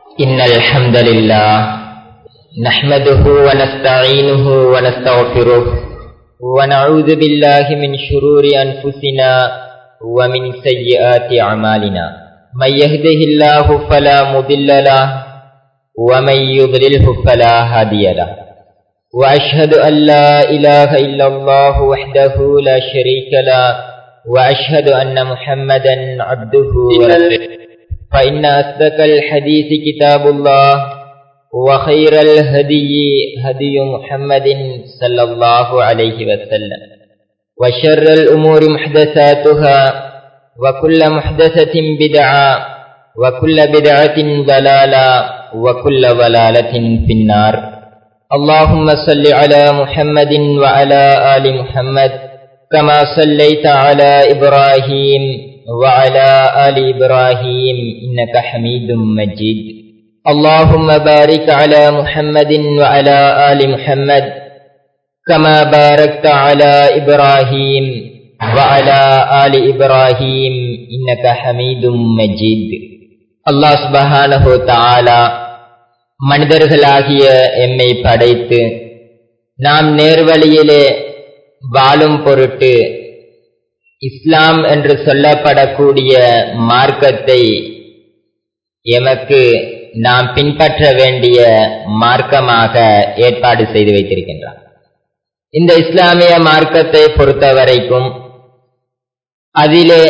إن الحمد لله نحمده ونستعينه ونستغفره ونعوذ بالله من شرور أنفسنا ومن سيئات أعمالنا من يهده الله فلا مضل له ومن يضلله فلا هادي له وأشهد أن لا إله إلا الله وحده لا شريك له وأشهد أن محمدا عبده ورسوله فإن أصدق الحديث كتاب الله وخير الهدي هدي محمد صلى الله عليه وسلم وشر الأمور محدثاتها وكل محدثة بدعة وكل بدعة ضلالة وكل ضلالة في النار اللهم صل على محمد وعلى آل محمد كما صليت على إبراهيم وعلى آل إبراهيم إنك حميد مجيد اللهم بارك على محمد وعلى آل محمد كما باركت على إبراهيم وعلى آل إبراهيم إنك حميد مجيد الله سبحانه وتعالى மனிதர்களாகிய எம்மை படைத்து நாம் நேர்வழியிலே வாழும் பொருட்டு இஸ்லாம் என்று சொல்லப்படக்கூடிய மார்க்கத்தை எமக்கு நாம் பின்பற்ற வேண்டிய மார்க்கமாக ஏற்பாடு செய்து வைத்திருக்கின்றான் இந்த இஸ்லாமிய மார்க்கத்தை பொறுத்த வரைக்கும் அதிலே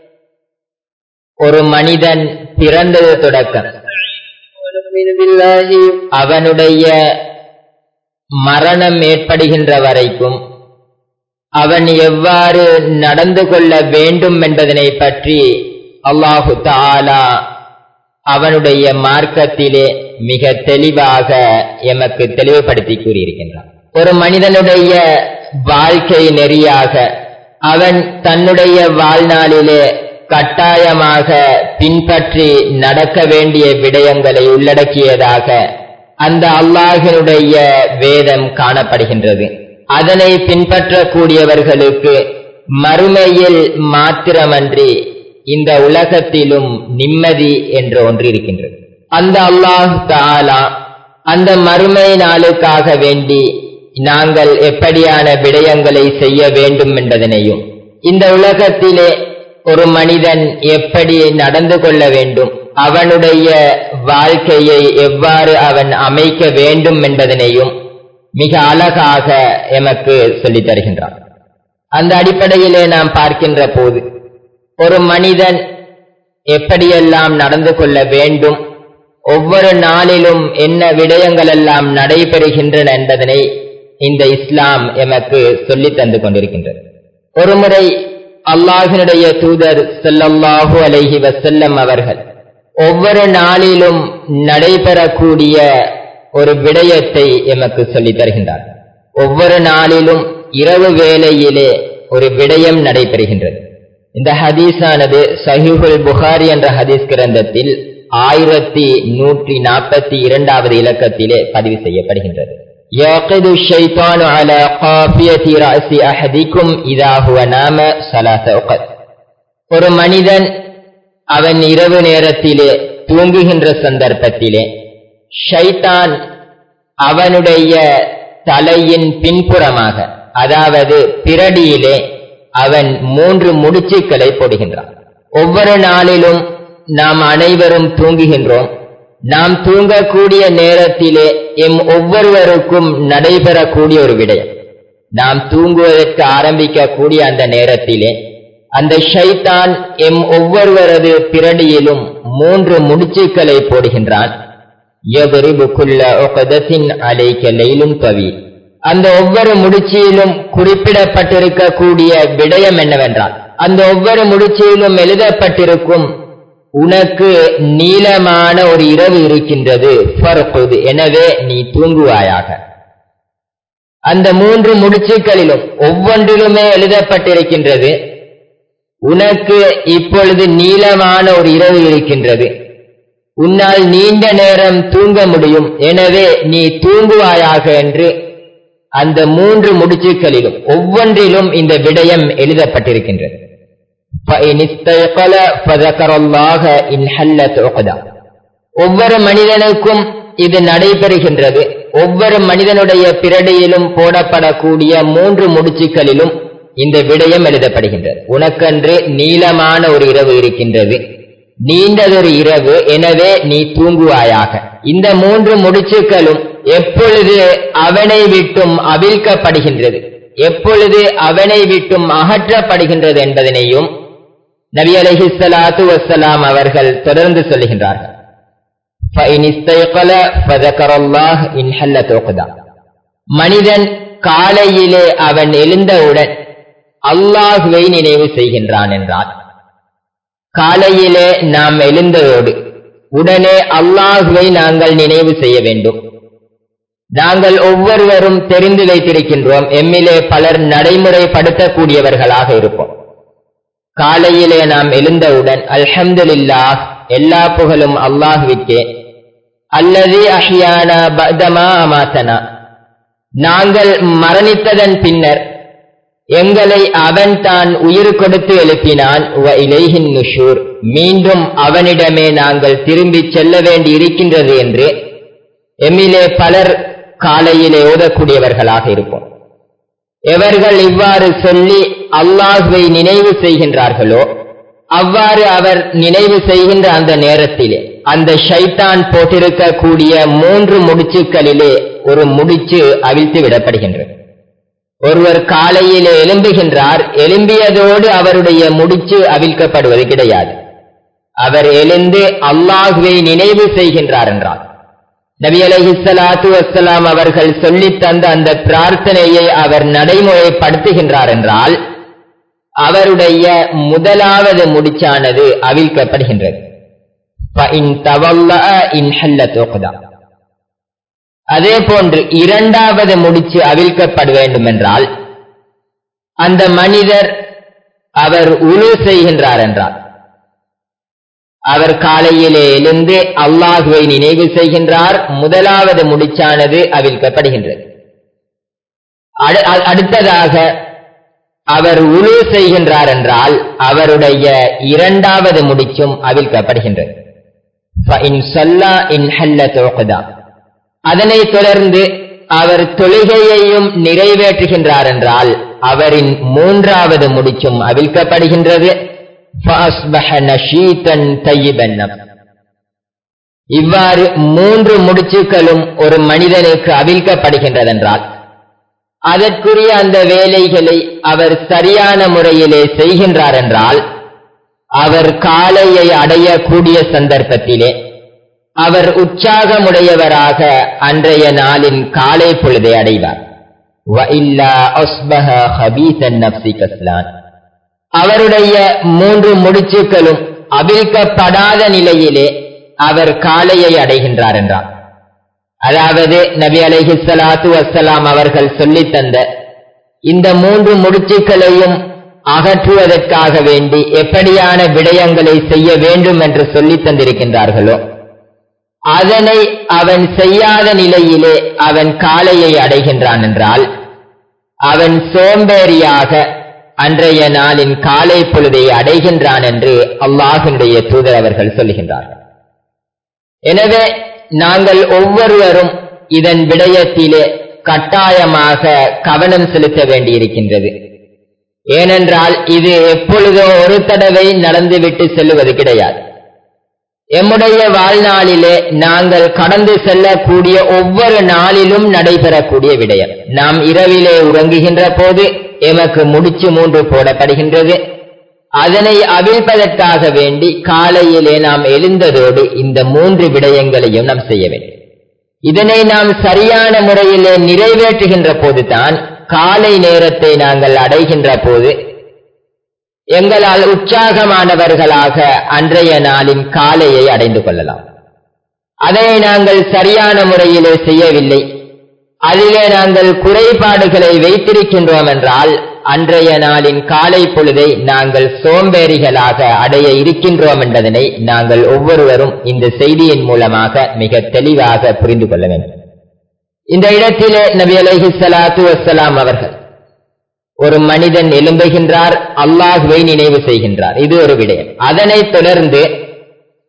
ஒரு மனிதன் பிறந்தது தொடக்கம் அவனுடைய மரணம் ஏற்படுகின்ற வரைக்கும் அவன் எவ்வாறு நடந்து கொள்ள வேண்டும் என்பதனை பற்றி அல்லாஹு தாலா அவனுடைய மார்க்கத்திலே மிக தெளிவாக எமக்கு தெளிவுபடுத்தி கூறியிருக்கின்றான் ஒரு மனிதனுடைய வாழ்க்கை நெறியாக அவன் தன்னுடைய வாழ்நாளிலே கட்டாயமாக பின்பற்றி நடக்க வேண்டிய விடயங்களை உள்ளடக்கியதாக அந்த அல்லாஹினுடைய வேதம் காணப்படுகின்றது அதனை பின்பற்றக்கூடியவர்களுக்கு மறுமையில் மாத்திரமன்றி இந்த உலகத்திலும் நிம்மதி என்று ஒன்று இருக்கின்றது அந்த அல்லாஹ் தாலா அந்த மறுமை நாளுக்காக வேண்டி நாங்கள் எப்படியான விடயங்களை செய்ய வேண்டும் என்பதனையும் இந்த உலகத்திலே ஒரு மனிதன் எப்படி நடந்து கொள்ள வேண்டும் அவனுடைய வாழ்க்கையை எவ்வாறு அவன் அமைக்க வேண்டும் என்பதனையும் மிக அழகாக எமக்கு சொல்லித் தருகின்றான் அந்த அடிப்படையிலே நாம் பார்க்கின்ற போது ஒரு மனிதன் எப்படியெல்லாம் நடந்து கொள்ள வேண்டும் ஒவ்வொரு நாளிலும் என்ன விடயங்கள் எல்லாம் நடைபெறுகின்றன என்பதனை இந்த இஸ்லாம் எமக்கு சொல்லி தந்து கொண்டிருக்கின்றது ஒருமுறை அல்லாஹினுடைய தூதர் செல்லல்லாஹு அலைஹி வசல்லம் அவர்கள் ஒவ்வொரு நாளிலும் நடைபெறக்கூடிய ஒரு விடயத்தை எமக்கு சொல்லித் தருகின்றார் ஒவ்வொரு நாளிலும் இரவு வேளையிலே ஒரு விடயம் நடைபெறுகின்றது இந்த ஹதீஸானது சஹிஹுல் புகாரி என்ற ஹதீஸ் கிரந்தத்தில் ஆயிரத்தி நூற்றி நாற்பத்தி இரண்டாவது இலக்கத்திலே பதிவு செய்யப்படுகின்றது يعقد الشيطان على قافية رأس أحدكم إذا هو نام ثلاث عقد ஒரு மனிதன் அவன் இரவு நேரத்திலே தூங்குகின்ற சந்தர்ப்பத்திலே ஷைத்தான் அவனுடைய தலையின் பின்புறமாக அதாவது பிரடியிலே அவன் மூன்று முடிச்சுக்களை போடுகின்றான் ஒவ்வொரு நாளிலும் நாம் அனைவரும் தூங்குகின்றோம் நாம் தூங்கக்கூடிய நேரத்திலே எம் ஒவ்வொருவருக்கும் நடைபெறக்கூடிய ஒரு விடயம் நாம் தூங்குவதற்கு ஆரம்பிக்கக்கூடிய அந்த நேரத்திலே அந்த ஷைத்தான் எம் ஒவ்வொருவரது பிரடியிலும் மூன்று முடிச்சுக்களை போடுகின்றான் அந்த ஒவ்வொரு முடிச்சியிலும் குறிப்பிடப்பட்டிருக்கக்கூடிய விடயம் என்னவென்றால் அந்த ஒவ்வொரு முடிச்சியிலும் எழுதப்பட்டிருக்கும் உனக்கு நீளமான ஒரு இரவு இருக்கின்றது எனவே நீ தூங்குவாயாக அந்த மூன்று முடிச்சுக்களிலும் ஒவ்வொன்றிலுமே எழுதப்பட்டிருக்கின்றது உனக்கு இப்பொழுது நீளமான ஒரு இரவு இருக்கின்றது உன்னால் நீண்ட நேரம் தூங்க முடியும் எனவே நீ தூங்குவாயாக என்று அந்த மூன்று முடிச்சுக்களிலும் ஒவ்வொன்றிலும் இந்த விடயம் எழுதப்பட்டிருக்கின்றது فإن استيقظ فذكر الله انحلت عقده ஒவ்வொரு மனிதனுக்கும் இது நடைபெறுகின்றது ஒவ்வொரு மனிதனுடைய பிரடியிலும் போடப்படக்கூடிய மூன்று முடிச்சுக்களிலும் இந்த விடயம் எழுதப்படுகின்றது உனக்கென்று நீளமான ஒரு இரவு இருக்கின்றது நீண்டதொரு இரவு எனவே நீ தூங்குவாயாக இந்த மூன்று முடிச்சுக்களும் எப்பொழுது அவனை விட்டும் அவிழ்க்கப்படுகின்றது எப்பொழுது அவனை விட்டும் அகற்றப்படுகின்றது என்பதனையும் நபி அலைஹிஸ்ஸலாத்து வஸ்ஸலாம் அவர்கள் தொடர்ந்து சொல்லுகின்றார்கள் فَإِنِ اسْتَيْقَظَ فَذَكَرَ اللَّهَ إِنْ حَلَّتْ عُقْدَةٌ மனிதன் காலையிலே அவன் எழுந்தவுடன் அல்லாஹுவை நினைவு செய்கின்றான் என்றார் காலையிலே நாம் எழுந்ததோடு உடனே அல்லாஹுவை நாங்கள் நினைவு செய்ய வேண்டும் நாங்கள் ஒவ்வொருவரும் தெரிந்து வைத்திருக்கின்றோம் எம்மிலே பலர் நடைமுறைப்படுத்தக்கூடியவர்களாக இருப்போம் காலையிலே நாம் எழுந்தவுடன் அல்ஹம்துலில்லாஹ் எல்லா புகழும் அல்லாஹுவிற்கே அல்லது அஹ்யானா பதமா அமாத்தனா நாங்கள் மரணித்ததன் பின்னர் எங்களை அவன் தான் உயிர் கொடுத்து எழுப்பினான் வ இலைஹின் நுஷூர் மீண்டும் அவனிடமே நாங்கள் திரும்பி செல்ல வேண்டி இருக்கின்றது என்று எம்மிலே பலர் காலையிலே ஓதக்கூடியவர்களாக இருப்போம் எவர்கள் இவ்வாறு சொல்லி அல்லாஹுவை நினைவு செய்கின்றார்களோ அவ்வாறு அவர் நினைவு செய்கின்ற அந்த நேரத்திலே அந்த ஷைத்தான் போட்டிருக்கக்கூடிய மூன்று முடிச்சுக்களிலே ஒரு முடிச்சு அவிழ்த்து விடப்படுகின்றது ஒருவர் காலையிலே எழும்புகின்றார் எழும்பியதோடு அவருடைய முடிச்சு அவிழ்க்கப்படுவது கிடையாது அவர் எழுந்து அல்லாஹுவை நினைவு செய்கின்றார் என்றார் நபி அலைஹிஸ்ஸலாத்து வஸ்ஸலாம் அவர்கள் சொல்லித் தந்த அந்த பிரார்த்தனையை அவர் நடைமுறைப்படுத்துகின்றார் என்றால் அவருடைய முதலாவது முடிச்சானது அவிழ்க்கப்படுகின்றது فَإِن تَوَلَّأَ إِنْ حَلَّتْ عُقْدَةٌ அதே போன்று இரண்டாவது முடிச்சு அவிழ்க்கப்பட வேண்டும் என்றால் அந்த மனிதர் அவர் உழு செய்கின்றார் என்றார் அவர் காலையிலே எழுந்து அல்லாஹுவை நினைவு செய்கின்றார் முதலாவது முடிச்சானது அவிழ்க்கப்படுகின்றது அடுத்ததாக அவர் உழு செய்கின்றார் என்றால் அவருடைய இரண்டாவது முடிச்சும் அவிழ்க்கப்படுகின்றது அதனைத் தொடர்ந்து அவர் தொழுகையையும் நிறைவேற்றுகின்றார் என்றால் அவரின் மூன்றாவது முடிச்சும் அவிழ்க்கப்படுகின்றது இவ்வாறு மூன்று முடிச்சுக்களும் ஒரு மனிதனுக்கு அவிழ்க்கப்படுகின்றதென்றால் அதற்குரிய அந்த வேலைகளை அவர் சரியான முறையிலே செய்கின்றார் என்றால் அவர் காலையை அடையக்கூடிய சந்தர்ப்பத்திலே அவர் உற்சாகமுடையவராக அன்றைய நாளின் காலை பொழுதை அடைவார் அவருடைய மூன்று முடிச்சுக்களும் அவிழ்க்கப்படாத நிலையிலே அவர் காலையை அடைகின்றார் என்றார் அதாவது நபி அலைஹி ஸலாத்து வஸ்ஸலாம் அவர்கள் சொல்லித் தந்த இந்த மூன்று முடிச்சுக்களையும் அகற்றுவதற்காக வேண்டி எப்படியான விடயங்களை செய்ய வேண்டும் என்று சொல்லித் தந்திருக்கின்றார்களோ அதனை அவன் செய்யாத நிலையிலே அவன் காலையை அடைகின்றான் என்றால் அவன் சோம்பேறியாக அன்றைய நாளின் காலை பொழுதை அடைகின்றான் என்று அல்லாஹினுடைய தூதர் அவர்கள் சொல்லுகின்றார்கள் எனவே நாங்கள் ஒவ்வொருவரும் இதன் விடயத்திலே கட்டாயமாக கவனம் செலுத்த வேண்டியிருக்கின்றது ஏனென்றால் இது எப்பொழுதோ ஒரு தடவை நடந்துவிட்டு செல்லுவது கிடையாது எம்முடைய வாழ்நாளிலே நாங்கள் கடந்து செல்லக்கூடிய ஒவ்வொரு நாளிலும் நடைபெறக்கூடிய விடயம் நாம் இரவிலே உறங்குகின்ற போது எமக்கு முடிச்சு மூன்று போடப்படுகின்றது அதனை அவிழ்ப்பதற்காக வேண்டி காலையிலே நாம் எழுந்ததோடு இந்த மூன்று விடயங்களையும் நாம் செய்ய வேண்டும் இதனை நாம் சரியான முறையிலே நிறைவேற்றுகின்ற போதுதான் காலை நேரத்தை நாங்கள் அடைகின்ற போது எங்களால் உற்சாகமானவர்களாக அன்றைய நாளின் காலையை அடைந்து கொள்ளலாம் அதனை நாங்கள் சரியான முறையிலே செய்யவில்லை அதிலே நாங்கள் குறைபாடுகளை வைத்திருக்கின்றோம் என்றால் அன்றைய நாளின் காலை பொழுதை நாங்கள் சோம்பேறிகளாக அடைய இருக்கின்றோம் என்பதனை நாங்கள் ஒவ்வொருவரும் இந்த செய்தியின் மூலமாக மிக தெளிவாக புரிந்து கொள்ள வேண்டும் இந்த இடத்திலே நபி அலைஹி ஸலாத்து வஸ்ஸலாம் அவர்கள் ஒரு மனிதன் எழும்புகின்றார் அல்லாஹுவை நினைவு செய்கின்றார் இது ஒரு விடயம் அதனைத் தொடர்ந்து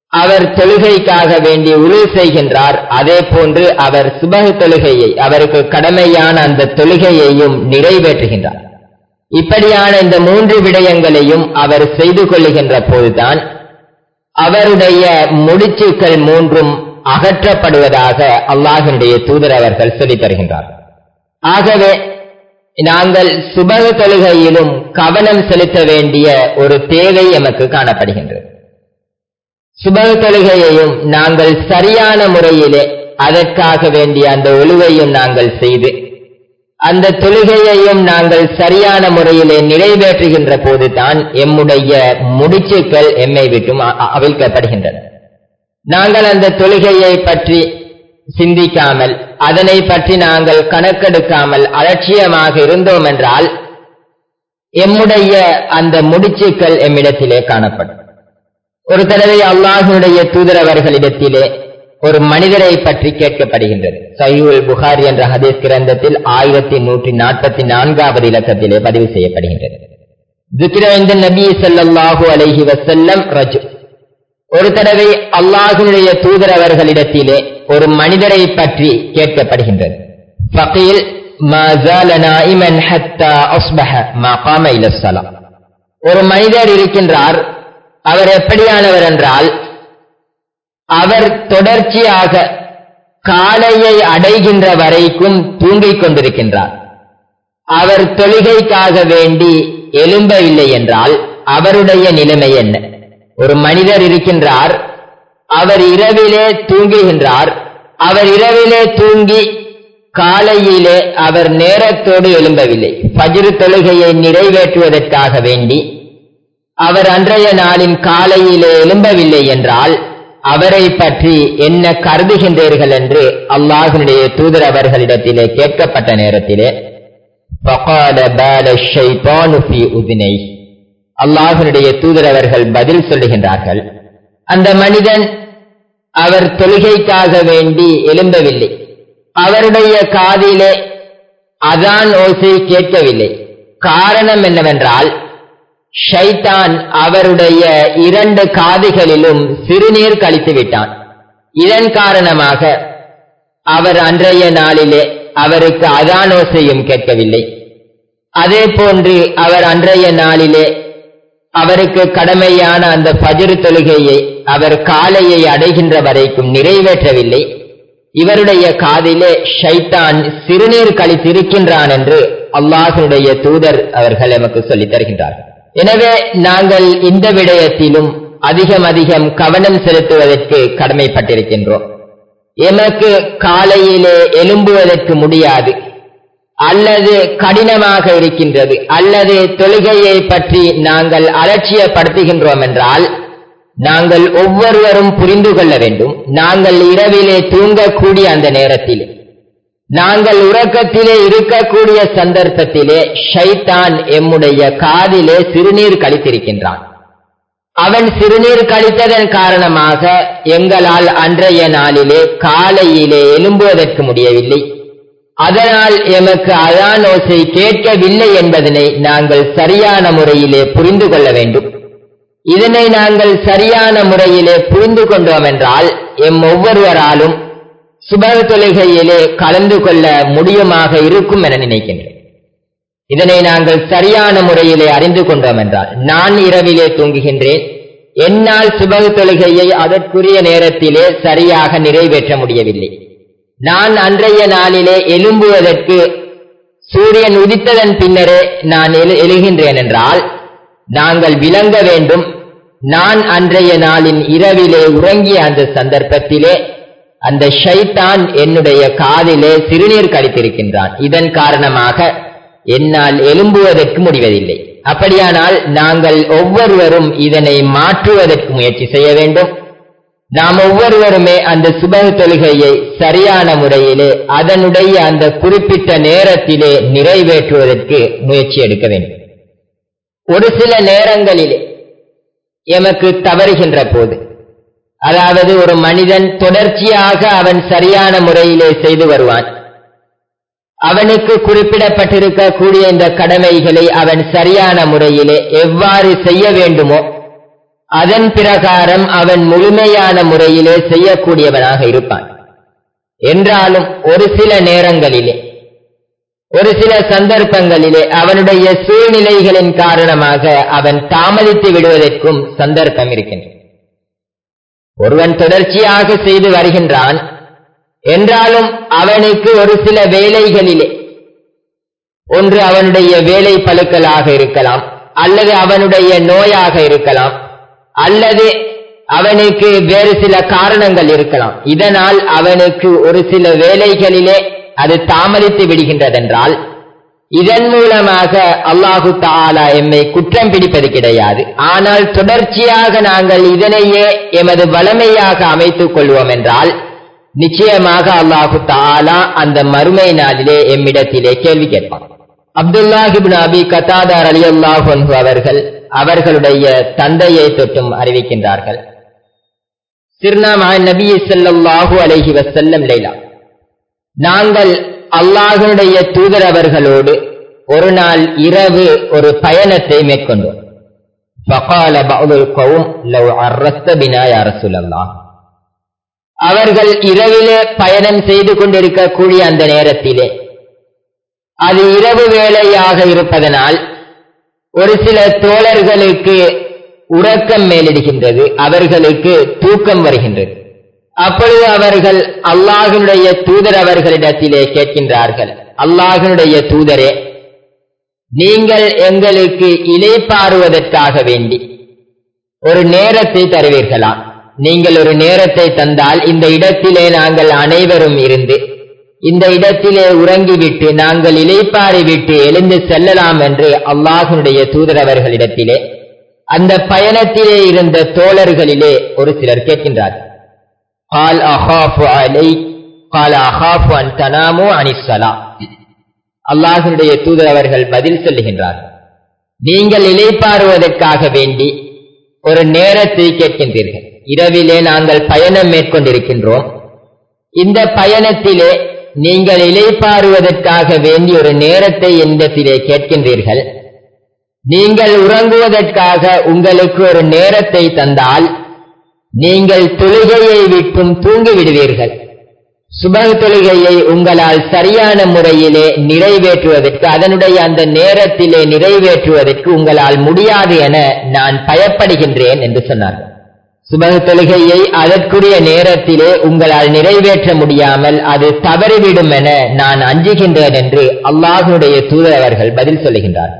அவர் தொழுகைக்காக வேண்டி உழு செய்கின்றார் அதே போன்று அவர் சுபக தொழுகையை அவருக்கு கடமையான அந்த தொழுகையையும் நிறைவேற்றுகின்றார் இப்படியான இந்த மூன்று விடயங்களையும் அவர் செய்து கொள்ளுகின்ற போதுதான் அவருடைய முடிச்சுக்கள் மூன்றும் அகற்றப்படுவதாக அல்லாஹினுடைய தூதர் அவர்கள் சொல்லித் தருகின்றார் ஆகவே நாங்கள் சுபக தொழுகையிலும் கவனம் செலுத்த வேண்டிய ஒரு தேவை எமக்கு காணப்படுகின்றது சுபக தொழுகையையும் நாங்கள் சரியான முறையிலே அதற்காக வேண்டிய அந்த ஒழுவையும் நாங்கள் செய்து அந்த தொழுகையையும் நாங்கள் சரியான முறையிலே நிறைவேற்றுகின்ற போதுதான் எம்முடைய முடிச்சுக்கள் எம்மை விட்டும் அவிழ்க்கப்படுகின்றன நாங்கள் அந்த தொழுகையை பற்றி சிந்திக்காமல் அதனை பற்றி நாங்கள் கணக்கெடுக்காமல் அலட்சியமாக இருந்தோம் என்றால் எம்முடைய அந்த முடிச்சுக்கள் எம்மிடத்திலே காணப்படும் ஒரு தடவை அல்லாஹனுடைய தூதரவர்களிடத்திலே ஒரு மனிதரை பற்றி கேட்கப்படுகின்றது சையுல் புகாரி என்ற ஹதீஸ் கிரந்தத்தில் ஆயிரத்தி நூற்றி நாற்பத்தி நான்காவது இலக்கத்திலே பதிவு செய்யப்படுகின்றது துக்கிரந்த நபி சல்லாஹூ அலஹி வசல்லம் ரஜு ஒரு தடவை அல்லாஹுடைய தூதரவர்களிடத்திலே ஒரு மனிதரை பற்றி கேட்கப்படுகின்றது ஃபகீல் ஒரு மனிதர் இருக்கின்றார் அவர் எப்படியானவர் என்றால் அவர் தொடர்ச்சியாக காலையை அடைகின்ற வரைக்கும் தூங்கிக் கொண்டிருக்கின்றார் அவர் தொழுகைக்காக வேண்டி எழும்பவில்லை என்றால் அவருடைய நிலைமை என்ன ஒரு மனிதர் இருக்கின்றார் அவர் இரவிலே தூங்குகின்றார் அவர் இரவிலே தூங்கி காலையிலே அவர் நேரத்தோடு எழும்பவில்லை பஜிரு தொழுகையை நிறைவேற்றுவதற்காக வேண்டி அவர் அன்றைய நாளின் காலையிலே எழும்பவில்லை என்றால் அவரை பற்றி என்ன கருதுகின்றீர்கள் என்று அல்லாஹனுடைய தூதர் அவர்களிடத்திலே கேட்கப்பட்ட நேரத்திலே அல்லாஹனுடைய தூதர் அவர்கள் பதில் சொல்லுகின்றார்கள் அந்த மனிதன் அவர் தொழுகைக்காக வேண்டி எழும்பவில்லை அவருடைய காதிலே அதான் ஓசை கேட்கவில்லை காரணம் என்னவென்றால் ஷைத்தான் அவருடைய இரண்டு காதுகளிலும் சிறுநீர் கழித்து விட்டான் இதன் காரணமாக அவர் அன்றைய நாளிலே அவருக்கு அதானோசையும் கேட்கவில்லை அதே போன்று அவர் அன்றைய நாளிலே அவருக்கு கடமையான அந்த பஜிரு தொழுகையை அவர் காலையை அடைகின்ற வரைக்கும் நிறைவேற்றவில்லை இவருடைய காதிலே ஷைத்தான் சிறுநீர் கழித்திருக்கின்றான் என்று அல்லாஹனுடைய தூதர் அவர்கள் எமக்கு சொல்லித் தருகின்றார்கள் எனவே நாங்கள் இந்த விடயத்திலும் அதிகம் அதிகம் கவனம் செலுத்துவதற்கு கடமைப்பட்டிருக்கின்றோம் எமக்கு காலையிலே எழும்புவதற்கு முடியாது அல்லது கடினமாக இருக்கின்றது அல்லது தொழுகையை பற்றி நாங்கள் அலட்சியப்படுத்துகின்றோம் என்றால் நாங்கள் ஒவ்வொருவரும் புரிந்து கொள்ள வேண்டும் நாங்கள் இரவிலே தூங்கக்கூடிய அந்த நேரத்தில் நாங்கள் உறக்கத்திலே இருக்கக்கூடிய சந்தர்ப்பத்திலே ஷைத்தான் எம்முடைய காதிலே சிறுநீர் கழித்திருக்கின்றான் அவன் சிறுநீர் கழித்ததன் காரணமாக எங்களால் அன்றைய நாளிலே காலையிலே எழும்புவதற்கு முடியவில்லை அதனால் எமக்கு அதான் ஓசை கேட்கவில்லை என்பதனை நாங்கள் சரியான முறையிலே புரிந்து கொள்ள வேண்டும் இதனை நாங்கள் சரியான முறையிலே புரிந்து கொண்டோம் என்றால் எம் ஒவ்வொருவராலும் சுபக தொழுகையிலே கலந்து கொள்ள முடியுமாக இருக்கும் என நினைக்கின்றேன் இதனை நாங்கள் சரியான முறையிலே அறிந்து கொண்டோம் என்றால் நான் இரவிலே தூங்குகின்றேன் என்னால் சுபக தொழுகையை அதற்குரிய நேரத்திலே சரியாக நிறைவேற்ற முடியவில்லை நான் அன்றைய நாளிலே எழும்புவதற்கு சூரியன் உதித்ததன் பின்னரே நான் எழு எழுகின்றேன் என்றால் நாங்கள் விளங்க வேண்டும் நான் அன்றைய நாளின் இரவிலே உறங்கிய அந்த சந்தர்ப்பத்திலே அந்த ஷைத்தான் என்னுடைய காதிலே சிறுநீர் கழித்திருக்கின்றான் இதன் காரணமாக என்னால் எழும்புவதற்கு முடிவதில்லை அப்படியானால் நாங்கள் ஒவ்வொருவரும் இதனை மாற்றுவதற்கு முயற்சி செய்ய வேண்டும் நாம் ஒவ்வொருவருமே அந்த சுபக தொழுகையை சரியான முறையிலே அதனுடைய அந்த குறிப்பிட்ட நேரத்திலே நிறைவேற்றுவதற்கு முயற்சி எடுக்க வேண்டும் ஒரு சில நேரங்களிலே எமக்கு தவறுகின்ற போது அதாவது ஒரு மனிதன் தொடர்ச்சியாக அவன் சரியான முறையிலே செய்து வருவான் அவனுக்கு குறிப்பிடப்பட்டிருக்கக்கூடிய இந்த கடமைகளை அவன் சரியான முறையிலே எவ்வாறு செய்ய வேண்டுமோ அதன் பிரகாரம் அவன் முழுமையான முறையிலே செய்யக்கூடியவனாக இருப்பான் என்றாலும் ஒரு சில நேரங்களிலே ஒரு சில சந்தர்ப்பங்களிலே அவனுடைய சூழ்நிலைகளின் காரணமாக அவன் தாமதித்து விடுவதற்கும் சந்தர்ப்பம் இருக்கின்றது ஒருவன் தொடர்ச்சியாக செய்து வருகின்றான் என்றாலும் அவனுக்கு ஒரு சில வேலைகளிலே ஒன்று அவனுடைய வேலை பழுக்கலாக இருக்கலாம் அல்லது அவனுடைய நோயாக இருக்கலாம் அல்லது அவனுக்கு வேறு சில காரணங்கள் இருக்கலாம் இதனால் அவனுக்கு ஒரு சில வேலைகளிலே அது தாமதித்து விடுகின்றதென்றால் இதன் மூலமாக அல்லாஹு தாலா எம்மை குற்றம் பிடிப்பது கிடையாது ஆனால் தொடர்ச்சியாக நாங்கள் இதனையே எமது வளமையாக அமைத்துக் கொள்வோம் என்றால் நிச்சயமாக அல்லாஹு தாலா அந்த மறுமை நாளிலே எம்மிடத்திலே கேள்வி கேட்பான் அப்துல்லாஹிபின் அபி கத்தாதார் அலி அல்லாஹு அவர்கள் அவர்களுடைய தந்தையை தொட்டும் அறிவிக்கின்றார்கள் சிர்னாமா நபி ஸல்லல்லாஹு அலைஹி வஸல்லம் லைலா நாங்கள் அல்லாஹனுடைய தூதர் அவர்களோடு ஒரு நாள் இரவு ஒரு பயணத்தை மேற்கொண்டோம் فقال بعض القوم لو عرست بنا يا رسول الله அவர்கள் இரவிலே பயணம் செய்து கொண்டிருக்கக்கூடிய அந்த நேரத்திலே அது இரவு வேளையாக இருப்பதனால் ஒரு சில தோழர்களுக்கு உறக்கம் மேலிடுகின்றது அவர்களுக்கு தூக்கம் வருகின்றது அப்பொழுது அவர்கள் அல்லாஹனுடைய தூதர் அவர்களிடத்திலே கேட்கின்றார்கள் அல்லாஹனுடைய தூதரே நீங்கள் எங்களுக்கு இலைப்பாறுவதற்காக வேண்டி ஒரு நேரத்தை தருவீர்களா நீங்கள் ஒரு நேரத்தை தந்தால் இந்த இடத்திலே நாங்கள் அனைவரும் இருந்து இந்த இடத்திலே உறங்கிவிட்டு நாங்கள் இலைப்பாரி விட்டு எழுந்து செல்லலாம் என்று அல்லாஹனுடைய தூதர் அவர்களிடத்திலே அந்த பயணத்திலே இருந்த தோழர்களிலே ஒரு சிலர் கேட்கின்றார்கள் قال أخاف عليك قال أخاف أن تناموا عن الصلاة அல்லாஹனுடைய தூதர் அவர்கள் பதில் சொல்லுகின்றார் நீங்கள் இலைப்பாறுவதற்காக வேண்டி ஒரு நேரத்தை கேட்கின்றீர்கள் இரவிலே நாங்கள் பயணம் மேற்கொண்டிருக்கின்றோம் இந்த பயணத்திலே நீங்கள் இலைப்பாறுவதற்காக வேண்டி ஒரு நேரத்தை என்னிடத்திலே கேட்கின்றீர்கள் நீங்கள் உறங்குவதற்காக உங்களுக்கு ஒரு நேரத்தை தந்தால் நீங்கள் தொழுகையை விட்டும் தூங்கி விடுவீர்கள் சுபக தொழுகையை உங்களால் சரியான முறையிலே நிறைவேற்றுவதற்கு அதனுடைய அந்த நேரத்திலே நிறைவேற்றுவதற்கு உங்களால் முடியாது என நான் பயப்படுகின்றேன் என்று சொன்னார்கள் சுபக தொழுகையை அதற்குரிய நேரத்திலே உங்களால் நிறைவேற்ற முடியாமல் அது தவறிவிடும் என நான் அஞ்சுகின்றேன் என்று அல்லாஹனுடைய தூதர் அவர்கள் பதில் சொல்லுகின்றார்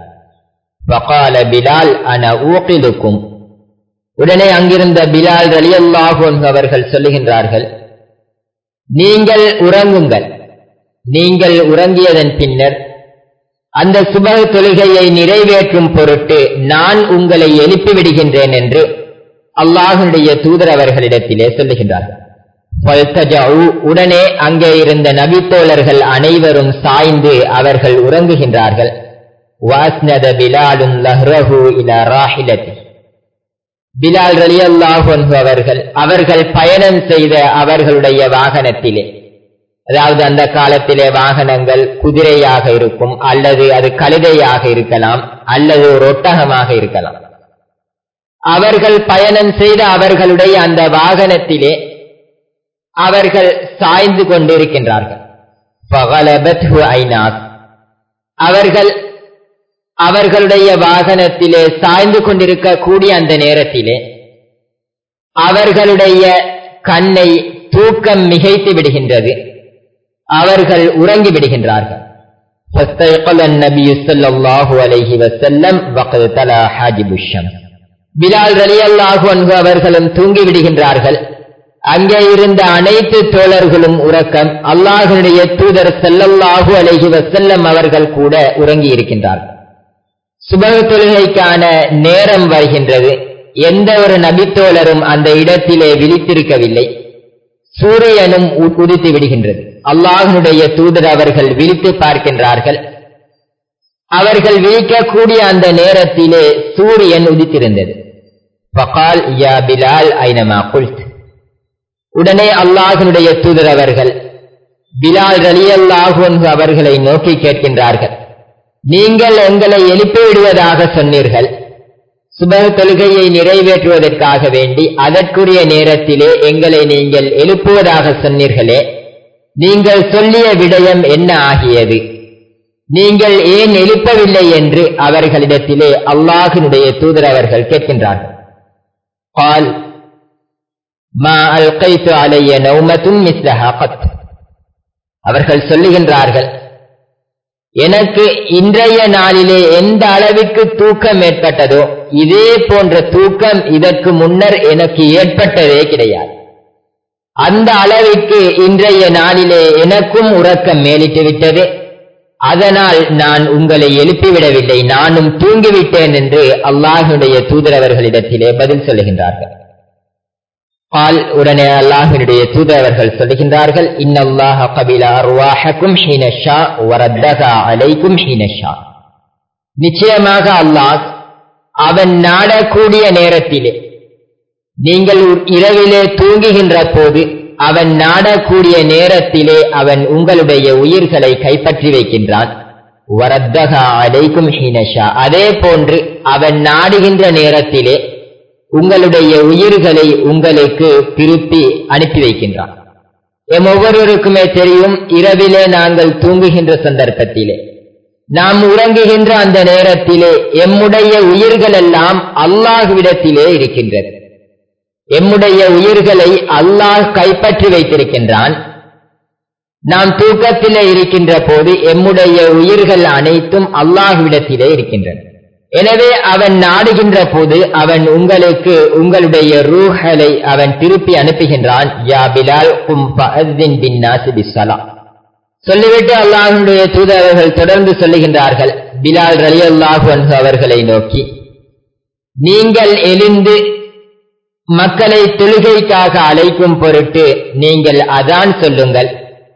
வகால பிலால் அன ஊக்கிலுக்கும் உடனே அங்கிருந்த பிலால் ரலியல்லாஹு அவர்கள் சொல்லுகின்றார்கள் நீங்கள் உறங்குங்கள் நீங்கள் உறங்கியதன் பின்னர் அந்த சுபக தொழுகையை நிறைவேற்றும் பொருட்டு நான் உங்களை எழுப்பி விடுகின்றேன் என்று அல்லாஹனுடைய தூதர் அவர்களிடத்திலே சொல்லுகின்றார்கள் உடனே அங்கே இருந்த நபித்தோழர்கள் அனைவரும் சாய்ந்து அவர்கள் உறங்குகின்றார்கள் வாஸ்னத பிலாலும் லஹ்ரஹு இல ராஹிலத்தி பிலால் ரலி அல்லாஹு அவர்கள் அவர்கள் பயணம் செய்த அவர்களுடைய வாகனத்திலே அதாவது அந்த காலத்திலே வாகனங்கள் குதிரையாக இருக்கும் அல்லது அது கழுதையாக இருக்கலாம் அல்லது ஒரு ஒட்டகமாக இருக்கலாம் அவர்கள் பயணம் செய்த அவர்களுடைய அந்த வாகனத்திலே அவர்கள் சாய்ந்து கொண்டிருக்கின்றார்கள் அவர்கள் அவர்களுடைய வாகனத்திலே சாய்ந்து கொண்டிருக்கக்கூடிய அந்த நேரத்திலே அவர்களுடைய கண்ணை தூக்கம் மிகைத்து விடுகின்றது அவர்கள் உறங்கி விடுகின்றார்கள் பிலால் ரலி அல்லாஹு அன்பு அவர்களும் தூங்கி விடுகின்றார்கள் அங்கே இருந்த அனைத்து தோழர்களும் உறக்கம் அல்லாஹனுடைய தூதர் செல்லல்லாஹு அலஹி வசல்லம் அவர்கள் கூட உறங்கி இருக்கின்றார்கள் சுபக தொழுகைக்கான நேரம் வருகின்றது எந்த ஒரு நபித்தோழரும் அந்த இடத்திலே விழித்திருக்கவில்லை சூரியனும் உதித்து விடுகின்றது அல்லாஹனுடைய தூதர் அவர்கள் விழித்து பார்க்கின்றார்கள் அவர்கள் விழிக்கக்கூடிய அந்த நேரத்திலே சூரியன் உதித்திருந்தது பகால் யா பிலால் ஐனமா குல்த் உடனே அல்லாஹனுடைய தூதர் அவர்கள் பிலால் ரலி அல்லாஹு அவர்களை நோக்கி கேட்கின்றார்கள் நீங்கள் எங்களை எழுப்பி விடுவதாக சொன்னீர்கள் சுப தொழுகையை நிறைவேற்றுவதற்காக வேண்டி அதற்குரிய நேரத்திலே எங்களை நீங்கள் எழுப்புவதாக சொன்னீர்களே நீங்கள் சொல்லிய விடயம் என்ன ஆகியது நீங்கள் ஏன் எழுப்பவில்லை என்று அவர்களிடத்திலே அல்லாஹினுடைய தூதர் அவர்கள் கேட்கின்றார்கள் பால் மா அல்கைத்து அலைய நௌமத்தும் மிஸ்லஹா பத் அவர்கள் சொல்லுகின்றார்கள் எனக்கு இன்றைய நாளிலே எந்த அளவிற்கு தூக்கம் ஏற்பட்டதோ இதே போன்ற தூக்கம் இதற்கு முன்னர் எனக்கு ஏற்பட்டதே கிடையாது அந்த அளவிற்கு இன்றைய நாளிலே எனக்கும் உறக்கம் மேலிட்டு விட்டது அதனால் நான் உங்களை எழுப்பிவிடவில்லை நானும் தூங்கிவிட்டேன் என்று அல்லாஹினுடைய தூதரவர்களிடத்திலே பதில் சொல்லுகின்றார்கள் பால் உடனே அல்லாஹினுடைய தூதரவர்கள் சொல்லுகின்றார்கள் இன்னல்லாஹ கபில அருவாஹக்கும் ஹீனஷா வரத்தகா அலைக்கும் ஹீனஷா நிச்சயமாக அல்லாஹ் அவன் நாடக்கூடிய நேரத்திலே நீங்கள் இரவிலே தூங்குகின்ற போது அவன் நாடக்கூடிய நேரத்திலே அவன் உங்களுடைய உயிர்களை கைப்பற்றி வைக்கின்றான் வரத்தகா அலைக்கும் ஹீனஷா அதே போன்று அவன் நாடுகின்ற நேரத்திலே உங்களுடைய உயிர்களை உங்களுக்கு திருப்பி அனுப்பி வைக்கின்றான் எம் ஒவ்வொருவருக்குமே தெரியும் இரவிலே நாங்கள் தூங்குகின்ற சந்தர்ப்பத்திலே நாம் உறங்குகின்ற அந்த நேரத்திலே எம்முடைய உயிர்கள் எல்லாம் அல்லாஹ்விடத்திலே இருக்கின்றது எம்முடைய உயிர்களை அல்லாஹ் கைப்பற்றி வைத்திருக்கின்றான் நாம் தூக்கத்திலே இருக்கின்ற போது எம்முடைய உயிர்கள் அனைத்தும் அல்லாஹ்விடத்திலே இருக்கின்றன எனவே அவன் நாடுகின்ற போது அவன் உங்களுக்கு உங்களுடைய ரூஹலை அவன் திருப்பி அனுப்புகின்றான் யா பிலால் கும் ஃபஅத்தின் பின்னாசி பிஸ்ஸலா சொல்லிவிட்டு அல்லாஹனுடைய தூதரவர்கள் தொடர்ந்து சொல்லுகின்றார்கள் பிலால் ரலி அல்லாஹு அவர்களை நோக்கி நீங்கள் எழுந்து மக்களை தொழுகைக்காக அழைக்கும் பொருட்டு நீங்கள் அதான் சொல்லுங்கள்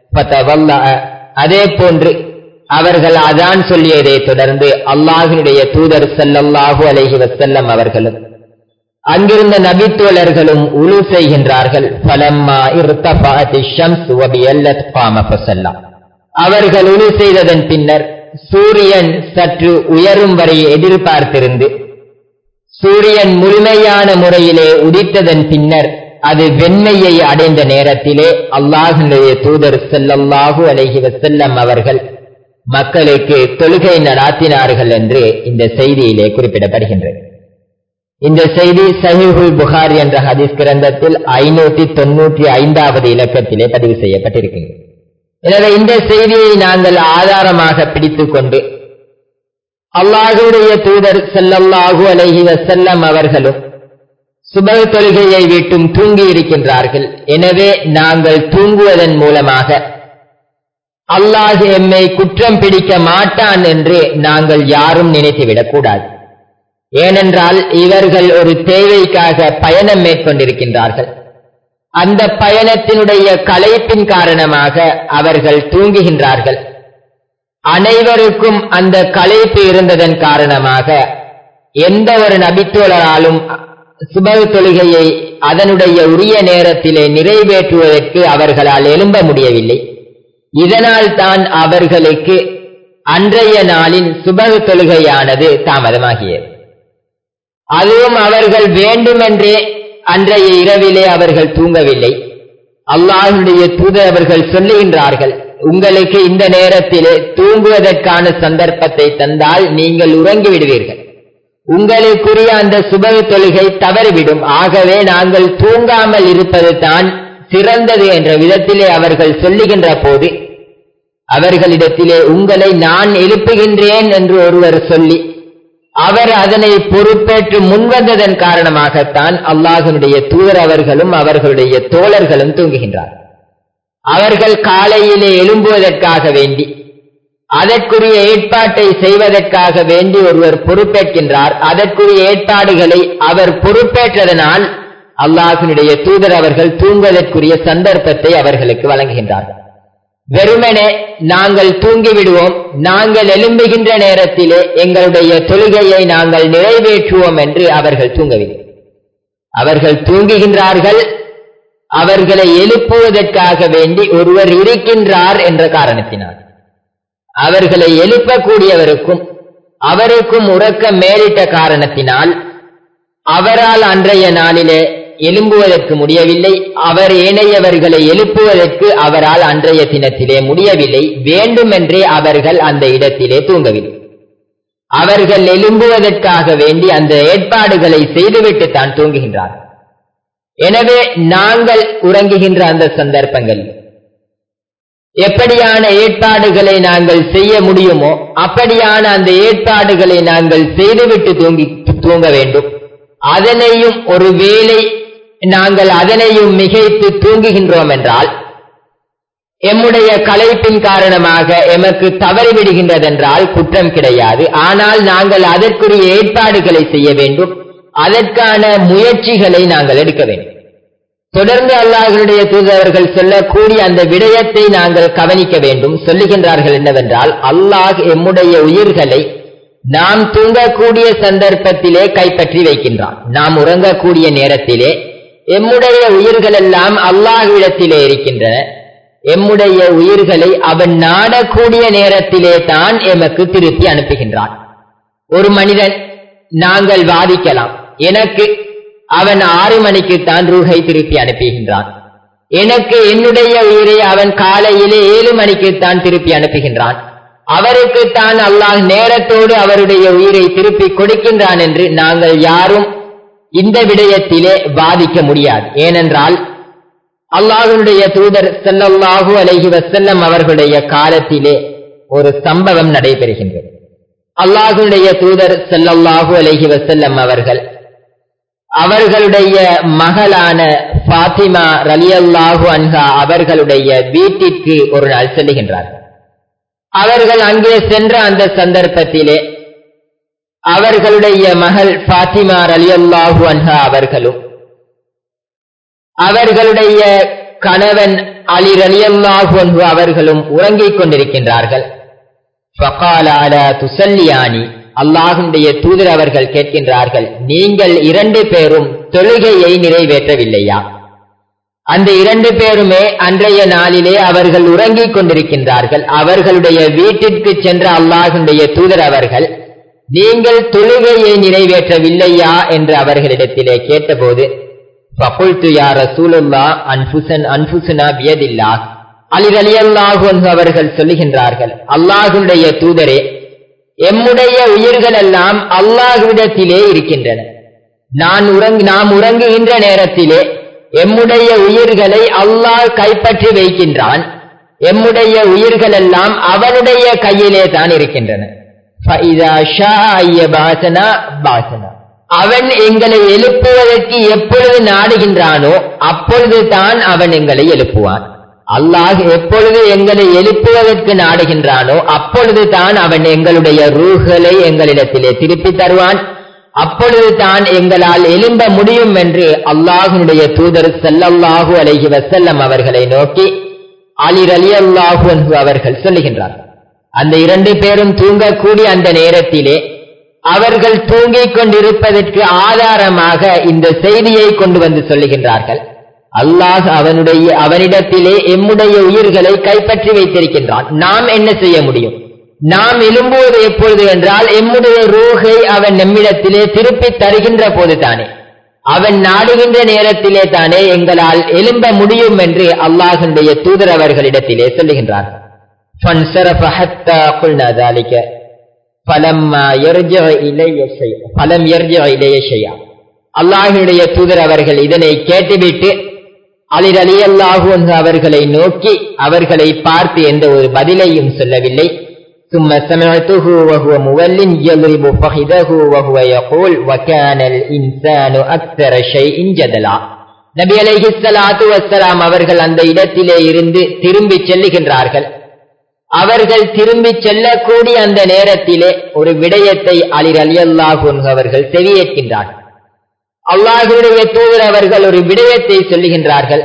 அதே போன்று அவர்கள் அதான் சொல்லியதை தொடர்ந்து அல்லாஹினுடைய தூதர் செல்லல்லாஹு அலஹி வசல்லம் அவர்களும் அங்கிருந்த நபித்தோழர்களும் உழு செய்கின்றார்கள் பலம்மா அவர்கள் உழு செய்ததன் பின்னர் சூரியன் சற்று உயரும் வரை எதிர்பார்த்திருந்து சூரியன் முழுமையான முறையிலே உதித்ததன் பின்னர் அது வெண்மையை அடைந்த நேரத்திலே அல்லாஹினுடைய தூதர் செல்லல்லாஹு அலஹி வசல்லம் அவர்கள் மக்களுக்கு தொழுகை நடாத்தினார்கள் என்று இந்த செய்தியிலே குறிப்பிடப்படுகின்றது இந்த செய்தி சஹிஹுல் புகார் என்ற ஹதீஸ் கிரந்தத்தில் ஐநூத்தி தொன்னூற்றி ஐந்தாவது இலக்கத்திலே பதிவு செய்யப்பட்டிருக்கின்றது எனவே இந்த செய்தியை நாங்கள் ஆதாரமாக பிடித்துக் கொண்டு அல்லாஹுடைய தூதர் செல்லல்லாஹு அலஹி வசல்லம் அவர்களும் சுப தொழுகையை விட்டும் தூங்கி இருக்கின்றார்கள் எனவே நாங்கள் தூங்குவதன் மூலமாக அல்லாஹ் எம்மை குற்றம் பிடிக்க மாட்டான் என்று நாங்கள் யாரும் நினைத்துவிடக் கூடாது ஏனென்றால் இவர்கள் ஒரு தேவைக்காக பயணம் மேற்கொண்டிருக்கின்றார்கள் அந்த பயணத்தினுடைய களைப்பின் காரணமாக அவர்கள் தூங்குகின்றார்கள் அனைவருக்கும் அந்த களைப்பு இருந்ததன் காரணமாக எந்த ஒரு நபித்தோழராலும் சுப தொழுகையை அதனுடைய உரிய நேரத்திலே நிறைவேற்றுவதற்கு அவர்களால் எழும்ப முடியவில்லை இதனால் தான் அவர்களுக்கு அன்றைய நாளின் சுபக தொழுகையானது தாமதமாகியது அதுவும் அவர்கள் வேண்டுமென்றே அன்றைய இரவிலே அவர்கள் தூங்கவில்லை அல்லாஹுடைய தூதர் அவர்கள் சொல்லுகின்றார்கள் உங்களுக்கு இந்த நேரத்திலே தூங்குவதற்கான சந்தர்ப்பத்தை தந்தால் நீங்கள் உறங்கி விடுவீர்கள் உங்களுக்குரிய அந்த சுபக தொழுகை தவறிவிடும் ஆகவே நாங்கள் தூங்காமல் இருப்பது தான் சிறந்தது என்ற விதத்திலே அவர்கள் சொல்லுகின்ற போது அவர்களிடத்திலே உங்களை நான் எழுப்புகின்றேன் என்று ஒருவர் சொல்லி அவர் அதனை பொறுப்பேற்று முன்வந்ததன் காரணமாகத்தான் அல்லாஹனுடைய தூதர் அவர்களும் அவர்களுடைய தோழர்களும் தூங்குகின்றார் அவர்கள் காலையிலே எழும்புவதற்காக வேண்டி அதற்குரிய ஏற்பாட்டை செய்வதற்காக வேண்டி ஒருவர் பொறுப்பேற்கின்றார் அதற்குரிய ஏற்பாடுகளை அவர் பொறுப்பேற்றதனால் அல்லாஹினுடைய தூதர் அவர்கள் தூங்குவதற்குரிய சந்தர்ப்பத்தை அவர்களுக்கு வழங்குகின்றார்கள் வெறுமனே நாங்கள் தூங்கிவிடுவோம் நாங்கள் எழும்புகின்ற நேரத்திலே எங்களுடைய தொழுகையை நாங்கள் நிறைவேற்றுவோம் என்று அவர்கள் தூங்கவில்லை அவர்கள் தூங்குகின்றார்கள் அவர்களை எழுப்புவதற்காக வேண்டி ஒருவர் இருக்கின்றார் என்ற காரணத்தினால் அவர்களை எழுப்பக்கூடியவருக்கும் அவருக்கும் உறக்க மேலிட்ட காரணத்தினால் அவரால் அன்றைய நாளிலே எழும்புவதற்கு முடியவில்லை அவர் ஏனையவர்களை எழுப்புவதற்கு அவரால் அன்றைய தினத்திலே முடியவில்லை வேண்டுமென்றே அவர்கள் அந்த இடத்திலே தூங்கவில்லை அவர்கள் எழும்புவதற்காக வேண்டி அந்த ஏற்பாடுகளை செய்துவிட்டு தான் தூங்குகின்றார்கள் எனவே நாங்கள் உறங்குகின்ற அந்த சந்தர்ப்பங்கள் எப்படியான ஏற்பாடுகளை நாங்கள் செய்ய முடியுமோ அப்படியான அந்த ஏற்பாடுகளை நாங்கள் செய்துவிட்டு தூங்கி தூங்க வேண்டும் அதனையும் ஒரு வேளை நாங்கள் அதனையும் மிகைத்து தூங்குகின்றோம் என்றால் எம்முடைய களைப்பின் காரணமாக எமக்கு தவறிவிடுகின்றதென்றால் குற்றம் கிடையாது ஆனால் நாங்கள் அதற்குரிய ஏற்பாடுகளை செய்ய வேண்டும் அதற்கான முயற்சிகளை நாங்கள் எடுக்க வேண்டும் தொடர்ந்து அல்லாஹர்களுடைய தூதரர்கள் சொல்லக்கூடிய அந்த விடயத்தை நாங்கள் கவனிக்க வேண்டும் சொல்லுகின்றார்கள் என்னவென்றால் அல்லாஹ் எம்முடைய உயிர்களை நாம் தூங்கக்கூடிய சந்தர்ப்பத்திலே கைப்பற்றி வைக்கின்றான் நாம் உறங்கக்கூடிய நேரத்திலே எம்முடைய உயிர்கள் எல்லாம் அல்லாஹ்விடத்திலே இருக்கின்றன எம்முடைய உயிர்களை அவன் நாடக்கூடிய நேரத்திலே தான் எமக்கு திருப்பி அனுப்புகின்றான் ஒரு மனிதன் நாங்கள் வாதிக்கலாம் எனக்கு அவன் ஆறு மணிக்குத்தான் ரூஹை திருப்பி அனுப்புகின்றான் எனக்கு என்னுடைய உயிரை அவன் காலையிலே ஏழு மணிக்குத்தான் திருப்பி அனுப்புகின்றான் அவருக்குத்தான் அல்லாஹ் நேரத்தோடு அவருடைய உயிரை திருப்பி கொடுக்கின்றான் என்று நாங்கள் யாரும் இந்த விடயத்திலே வாதிக்க முடியாது ஏனென்றால் அல்லாஹுடைய தூதர் செல்லல்லாஹு அலைஹி வசல்லம் அவர்களுடைய காலத்திலே ஒரு சம்பவம் நடைபெறுகின்றது அல்லாஹுடைய தூதர் செல்லல்லாஹு அலைஹி வசல்லம் அவர்கள் அவர்களுடைய மகளான ஃபாத்திமா ரலியல்லாஹு அன்ஹா அவர்களுடைய வீட்டிற்கு ஒரு நாள் செல்லுகின்றார்கள் அவர்கள் அங்கே சென்ற அந்த சந்தர்ப்பத்திலே அவர்களுடைய மகள் ஃபாத்திமா ரலியல்லாஹு அன்ஹா அவர்களும் அவர்களுடைய கணவன் அலி ரலியல்லாஹு அன்ஹு அவர்களும் உறங்கிக் கொண்டிருக்கின்றார்கள் ஃபகால அலா துசல்லியானி அல்லாஹுடைய தூதர் அவர்கள் கேட்கின்றார்கள் நீங்கள் இரண்டு பேரும் தொழுகையை நிறைவேற்றவில்லையா அந்த இரண்டு பேருமே அன்றைய நாளிலே அவர்கள் உறங்கிக் கொண்டிருக்கின்றார்கள் அவர்களுடைய வீட்டிற்கு சென்ற அல்லாஹுடைய தூதர் அவர்கள் நீங்கள் தொழுகையை நிறைவேற்றவில்லையா என்று அவர்களிடத்திலே கேட்டபோது ஃபகுல்து யா ரசூலுல்லா அன்புசன் அன்புசுனா பியதில்லா அலி அலியல்லாஹு அவர்கள் சொல்லுகின்றார்கள் அல்லாஹுடைய தூதரே எம்முடைய உயிர்கள் எல்லாம் அல்லாஹுவிடத்திலே இருக்கின்றன நான் உறங் நாம் உறங்குகின்ற நேரத்திலே எம்முடைய உயிர்களை அல்லாஹ் கைப்பற்றி வைக்கின்றான் எம்முடைய உயிர்கள் எல்லாம் அவனுடைய கையிலே தான் இருக்கின்றன அவன் எங்களை எழுப்புவதற்கு எப்பொழுது நாடுகின்றானோ அப்பொழுது தான் அவன் எங்களை எழுப்புவான் அல்லாஹ் எப்பொழுது எங்களை எழுப்புவதற்கு நாடுகின்றானோ அப்பொழுது தான் அவன் எங்களுடைய ரூகளை எங்களிடத்திலே திருப்பி தருவான் அப்பொழுது தான் எங்களால் எழும்ப முடியும் என்று அல்லாஹுடைய தூதர் செல்லல்லாஹு அலைஹி வசல்லம் அவர்களை நோக்கி அலிர் அலி அல்லாஹு என்று அவர்கள் சொல்லுகின்றார்கள் அந்த இரண்டு பேரும் தூங்கக்கூடிய அந்த நேரத்திலே அவர்கள் தூங்கிக் கொண்டிருப்பதற்கு ஆதாரமாக இந்த செய்தியை கொண்டு வந்து சொல்லுகின்றார்கள் அல்லாஹ் அவனுடைய அவனிடத்திலே எம்முடைய உயிர்களை கைப்பற்றி வைத்திருக்கின்றான் நாம் என்ன செய்ய முடியும் நாம் எழும்புவது எப்பொழுது என்றால் எம்முடைய ரூகை அவன் நம்மிடத்திலே திருப்பி தருகின்ற போது தானே அவன் நாடுகின்ற நேரத்திலே தானே எங்களால் எழும்ப முடியும் என்று அல்லாஹனுடைய தூதர் அவர்களிடத்திலே சொல்லுகின்றார் فانصرف حتى قلنا ذلك فلما يرجع إلي شيء فلم يرجع إلي شيئا அல்லாஹனுடைய தூதர் அவர்கள் இதனை கேட்டுவிட்டு அலிர் அலி அல்லாஹு அவர்களை நோக்கி அவர்களை பார்த்து எந்த ஒரு பதிலையும் சொல்லவில்லை ثم سمعته وهو مول يضرب فخذه وهو يقول وكان الإنسان أكثر شيء جدلا நபி அலைஹி ஸலாத்து வஸ்ஸலாம் அவர்கள் அந்த இடத்திலே இருந்து திரும்பி செல்லுகின்றார்கள் அவர்கள் திரும்பி செல்லக்கூடிய அந்த நேரத்திலே ஒரு விடயத்தை அலிர் அலி அல்லாஹு அவர்கள் செவியேற்கின்றார்கள் அல்லாஹுடைய தூதர் அவர்கள் ஒரு விடயத்தை சொல்லுகின்றார்கள்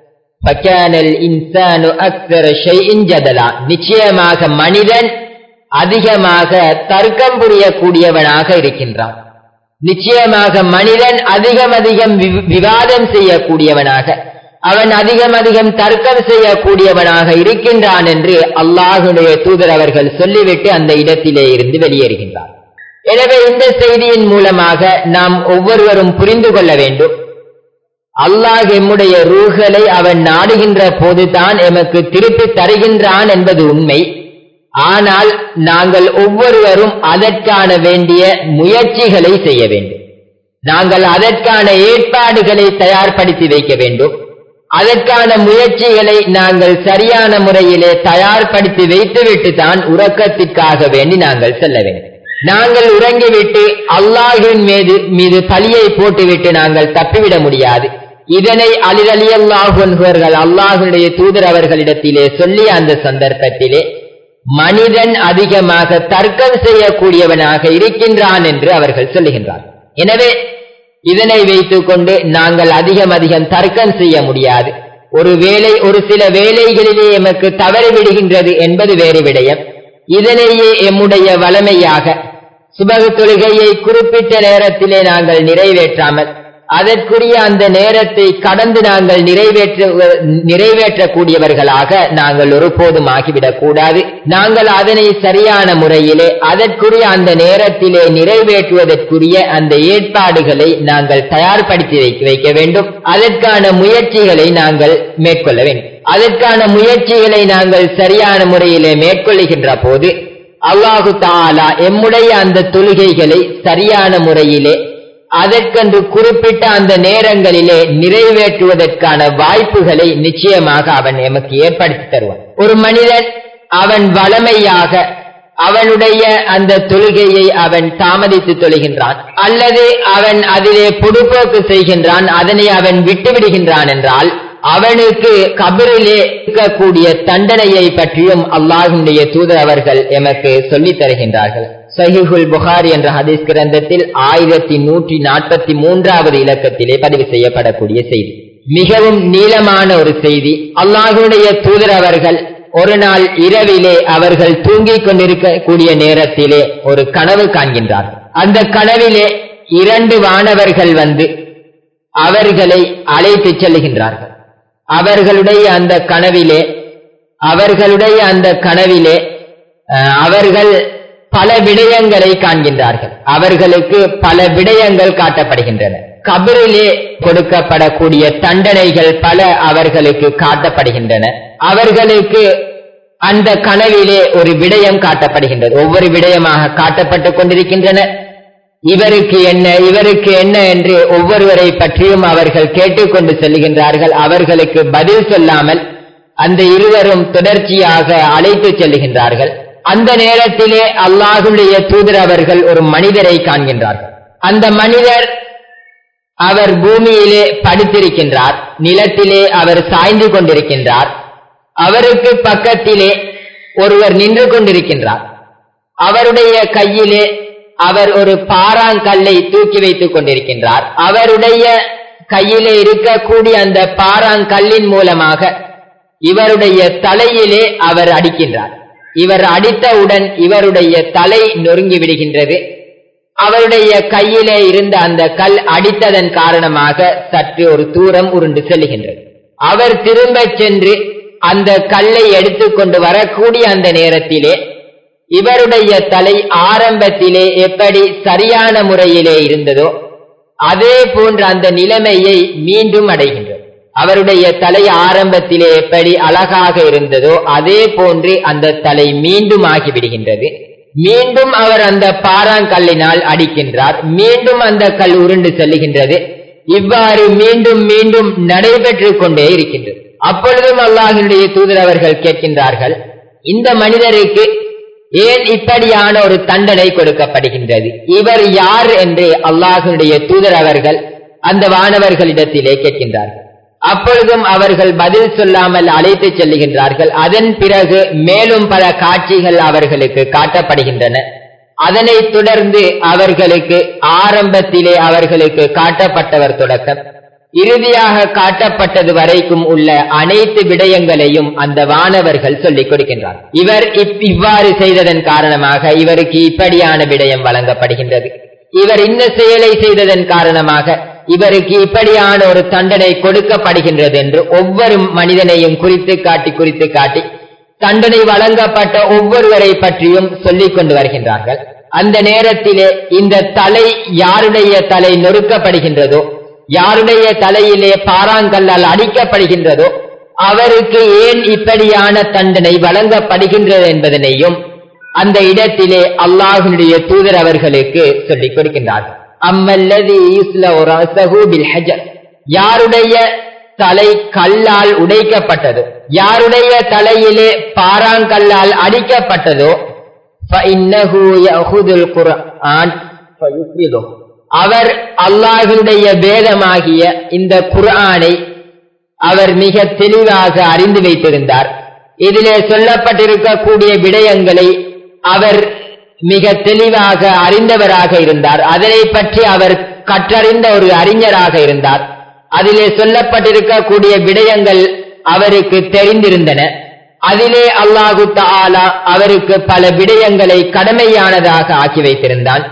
நிச்சயமாக மனிதன் அதிகமாக தர்க்கம் புரியக்கூடியவனாக இருக்கின்றான் நிச்சயமாக மனிதன் அதிகம் அதிகம் விவாதம் செய்யக்கூடியவனாக அவன் அதிகம் அதிகம் தர்க்கம் செய்யக்கூடியவனாக இருக்கின்றான் என்று அல்லாஹுடைய தூதர் அவர்கள் சொல்லிவிட்டு அந்த இடத்திலே இருந்து வெளியேறுகின்றார் எனவே இந்த செய்தியின் மூலமாக நாம் ஒவ்வொருவரும் புரிந்து கொள்ள வேண்டும் அல்லாஹ் எம்முடைய ரூகளை அவன் நாடுகின்ற போதுதான் எமக்கு திருப்பி தருகின்றான் என்பது உண்மை ஆனால் நாங்கள் ஒவ்வொருவரும் அதற்கான வேண்டிய முயற்சிகளை செய்ய வேண்டும் நாங்கள் அதற்கான ஏற்பாடுகளை தயார்படுத்தி வைக்க வேண்டும் அதற்கான முயற்சிகளை நாங்கள் சரியான முறையிலே தயார்படுத்தி வைத்துவிட்டு தான் உறக்கத்திற்காக வேண்டி நாங்கள் செல்ல வேண்டும் நாங்கள் உறங்கிவிட்டு அல்லாஹின் மீது மீது பழியை போட்டுவிட்டு நாங்கள் தப்பிவிட முடியாது இதனை அலிரலி அல்லாஹர்கள் அல்லாஹுடைய தூதர் அவர்களிடத்திலே சொல்லிய அந்த சந்தர்ப்பத்திலே மனிதன் அதிகமாக தர்க்கம் செய்யக்கூடியவனாக இருக்கின்றான் என்று அவர்கள் சொல்லுகின்றார் எனவே இதனை வைத்துக் கொண்டு நாங்கள் அதிகம் அதிகம் தர்க்கம் செய்ய முடியாது ஒரு வேலை ஒரு சில வேலைகளிலே எமக்கு தவறி விடுகின்றது என்பது வேறு விடயம் இதனையே எம்முடைய வளமையாக சுபக தொழுகையை குறிப்பிட்ட நேரத்திலே நாங்கள் நிறைவேற்றாமல் அதற்குரிய அந்த நேரத்தை கடந்து நாங்கள் நிறைவேற்ற நிறைவேற்றக்கூடியவர்களாக நாங்கள் ஒருபோதும் ஆகிவிடக் கூடாது நாங்கள் அதனை சரியான முறையிலே அதற்குரிய அந்த நேரத்திலே நிறைவேற்றுவதற்குரிய அந்த ஏற்பாடுகளை நாங்கள் தயார்படுத்தி வைக்க வைக்க வேண்டும் அதற்கான முயற்சிகளை நாங்கள் மேற்கொள்ள வேண்டும் அதற்கான முயற்சிகளை நாங்கள் சரியான முறையிலே மேற்கொள்ளுகின்ற போது அல்லாஹு தாலா எம்முடைய அந்த தொழுகைகளை சரியான முறையிலே அதற்கென்று குறிப்பிட்ட அந்த நேரங்களிலே நிறைவேற்றுவதற்கான வாய்ப்புகளை நிச்சயமாக அவன் எமக்கு ஏற்படுத்தி தருவான் ஒரு மனிதன் அவன் வளமையாக அவனுடைய அந்த தொழுகையை அவன் தாமதித்து தொழுகின்றான் அல்லது அவன் அதிலே பொடுப்போக்கு செய்கின்றான் அதனை அவன் விட்டுவிடுகின்றான் என்றால் அவனுக்கு கபிரிலே இருக்கக்கூடிய தண்டனையை பற்றியும் அல்லாஹுடைய தூதர் அவர்கள் எமக்கு சொல்லித் தருகின்றார்கள் சஹிஹுல் புகாரி என்ற ஹதீஸ் கிரந்தத்தில் ஆயிரத்தி நூற்றி நாற்பத்தி மூன்றாவது இலக்கத்திலே பதிவு செய்யப்படக்கூடிய செய்தி மிகவும் நீளமான ஒரு செய்தி அல்லாஹுடைய தூதர் அவர்கள் ஒரு நாள் இரவிலே அவர்கள் தூங்கிக் கொண்டிருக்கக்கூடிய நேரத்திலே ஒரு கனவு காண்கின்றார்கள் அந்த கனவிலே இரண்டு வானவர்கள் வந்து அவர்களை அழைத்துச் செல்லுகின்றார்கள் அவர்களுடைய அந்த கனவிலே அவர்களுடைய அந்த கனவிலே அவர்கள் பல விடயங்களை காண்கின்றார்கள் அவர்களுக்கு பல விடயங்கள் காட்டப்படுகின்றன கபிரிலே கொடுக்கப்படக்கூடிய தண்டனைகள் பல அவர்களுக்கு காட்டப்படுகின்றன அவர்களுக்கு அந்த கனவிலே ஒரு விடயம் காட்டப்படுகின்றது ஒவ்வொரு விடயமாக காட்டப்பட்டுக் கொண்டிருக்கின்றன இவருக்கு என்ன இவருக்கு என்ன என்று ஒவ்வொருவரை பற்றியும் அவர்கள் கேட்டுக்கொண்டு செல்லுகின்றார்கள் அவர்களுக்கு பதில் சொல்லாமல் அந்த இருவரும் தொடர்ச்சியாக அழைத்து செல்லுகின்றார்கள் அந்த நேரத்திலே அல்லாஹுடைய தூதர் அவர்கள் ஒரு மனிதரை காண்கின்றார்கள் அந்த மனிதர் அவர் பூமியிலே படுத்திருக்கின்றார் நிலத்திலே அவர் சாய்ந்து கொண்டிருக்கின்றார் அவருக்கு பக்கத்திலே ஒருவர் நின்று கொண்டிருக்கின்றார் அவருடைய கையிலே அவர் ஒரு பாறாங்கல்லை தூக்கி வைத்துக் கொண்டிருக்கின்றார் அவருடைய கையிலே இருக்கக்கூடிய அந்த பாறாங்கல்லின் மூலமாக இவருடைய தலையிலே அவர் அடிக்கின்றார் இவர் அடித்தவுடன் இவருடைய தலை நொறுங்கி விடுகின்றது அவருடைய கையிலே இருந்த அந்த கல் அடித்ததன் காரணமாக சற்று ஒரு தூரம் உருண்டு செல்லுகின்றது அவர் திரும்ப சென்று அந்த கல்லை எடுத்துக்கொண்டு வரக்கூடிய அந்த நேரத்திலே இவருடைய தலை ஆரம்பத்திலே எப்படி சரியான முறையிலே இருந்ததோ அதே போன்ற அந்த நிலைமையை மீண்டும் அடைகின்றது அவருடைய தலை ஆரம்பத்திலே எப்படி அழகாக இருந்ததோ அதே போன்று அந்த தலை மீண்டும் ஆகிவிடுகின்றது மீண்டும் அவர் அந்த பாறாங்கல்லினால் அடிக்கின்றார் மீண்டும் அந்த கல் உருண்டு செல்லுகின்றது இவ்வாறு மீண்டும் மீண்டும் நடைபெற்று கொண்டே இருக்கின்றது அப்பொழுதும் அல்லாஹினுடைய தூதர் அவர்கள் கேட்கின்றார்கள் இந்த மனிதருக்கு ஏன் இப்படியான ஒரு தண்டனை கொடுக்கப்படுகின்றது இவர் யார் என்று அல்லாஹனுடைய தூதர் அவர்கள் அந்த வானவர்களிடத்திலே கேட்கின்றார்கள் அப்பொழுதும் அவர்கள் பதில் சொல்லாமல் அழைத்து செல்லுகின்றார்கள் அதன் பிறகு மேலும் பல காட்சிகள் அவர்களுக்கு காட்டப்படுகின்றன அதனைத் தொடர்ந்து அவர்களுக்கு ஆரம்பத்திலே அவர்களுக்கு காட்டப்பட்டவர் தொடக்கம் இறுதியாக காட்டப்பட்டது வரைக்கும் உள்ள அனைத்து விடயங்களையும் அந்த வானவர்கள் சொல்லிக் கொடுக்கின்றார் இவர் இவ்வாறு செய்ததன் காரணமாக இவருக்கு இப்படியான விடயம் வழங்கப்படுகின்றது இவர் இந்த செயலை செய்ததன் காரணமாக இவருக்கு இப்படியான ஒரு தண்டனை கொடுக்கப்படுகின்றது என்று ஒவ்வொரு மனிதனையும் குறித்து காட்டி குறித்து காட்டி தண்டனை வழங்கப்பட்ட ஒவ்வொருவரை பற்றியும் சொல்லிக் கொண்டு வருகின்றார்கள் அந்த நேரத்திலே இந்த தலை யாருடைய தலை நொறுக்கப்படுகின்றதோ யாருடைய தலையிலே பாறாங்கல்லால் அடிக்கப்படுகின்றதோ அவருக்கு ஏன் இப்படியான தண்டனை வழங்கப்படுகின்றது என்பதனையும் அந்த இடத்திலே அல்லாஹினுடைய தூதர் அவர்களுக்கு சொல்லிக் கொடுக்கின்றார்கள் அம்மல்லதி ஹஜர் யாருடைய தலை கல்லால் உடைக்கப்பட்டதோ யாருடைய தலையிலே பாறாங்கல்லால் அடிக்கப்பட்டதோ அவர் அல்லாஹினுடைய வேதமாகிய இந்த குர்ஆனை அவர் மிக தெளிவாக அறிந்து வைத்திருந்தார் இதிலே சொல்லப்பட்டிருக்கக்கூடிய விடயங்களை அவர் மிக தெளிவாக அறிந்தவராக இருந்தார் அதனை பற்றி அவர் கற்றறிந்த ஒரு அறிஞராக இருந்தார் அதிலே சொல்லப்பட்டிருக்கக்கூடிய விடயங்கள் அவருக்கு தெரிந்திருந்தன அதிலே அல்லாஹு தாலா அவருக்கு பல விடயங்களை கடமையானதாக ஆக்கி வைத்திருந்தான்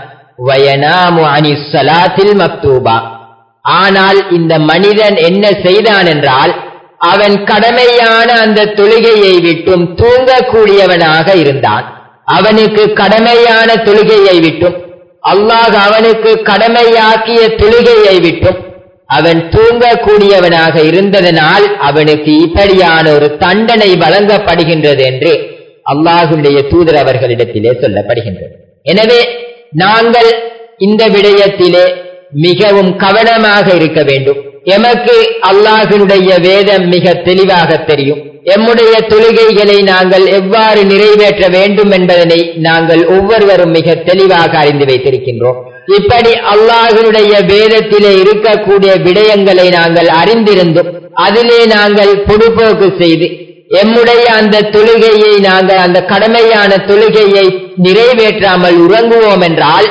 வயனாமு அனி சலாத்தில் மக்தூபா ஆனால் இந்த மனிதன் என்ன செய்தான் என்றால் அவன் கடமையான அந்த தொழுகையை விட்டும் தூங்கக்கூடியவனாக இருந்தான் அவனுக்கு கடமையான தொழுகையை விட்டும் அல்லாஹ் அவனுக்கு கடமையாக்கிய தொழுகையை விட்டும் அவன் தூங்கக்கூடியவனாக இருந்ததனால் அவனுக்கு இப்படியான ஒரு தண்டனை வழங்கப்படுகின்றது என்று அல்லாஹுடைய தூதர் அவர்களிடத்திலே சொல்லப்படுகின்றது எனவே நாங்கள் இந்த விடயத்திலே மிகவும் கவனமாக இருக்க வேண்டும் எமக்கு அல்லாஹினுடைய வேதம் மிக தெளிவாக தெரியும் எம்முடைய தொழுகைகளை நாங்கள் எவ்வாறு நிறைவேற்ற வேண்டும் என்பதனை நாங்கள் ஒவ்வொருவரும் மிக தெளிவாக அறிந்து வைத்திருக்கின்றோம் இப்படி அல்லாஹினுடைய வேதத்திலே இருக்கக்கூடிய விடயங்களை நாங்கள் அறிந்திருந்தும் அதிலே நாங்கள் பொடுபோக்கு செய்து எம்முடைய அந்த தொழுகையை நாங்கள் அந்த கடமையான தொழுகையை நிறைவேற்றாமல் உறங்குவோம் என்றால்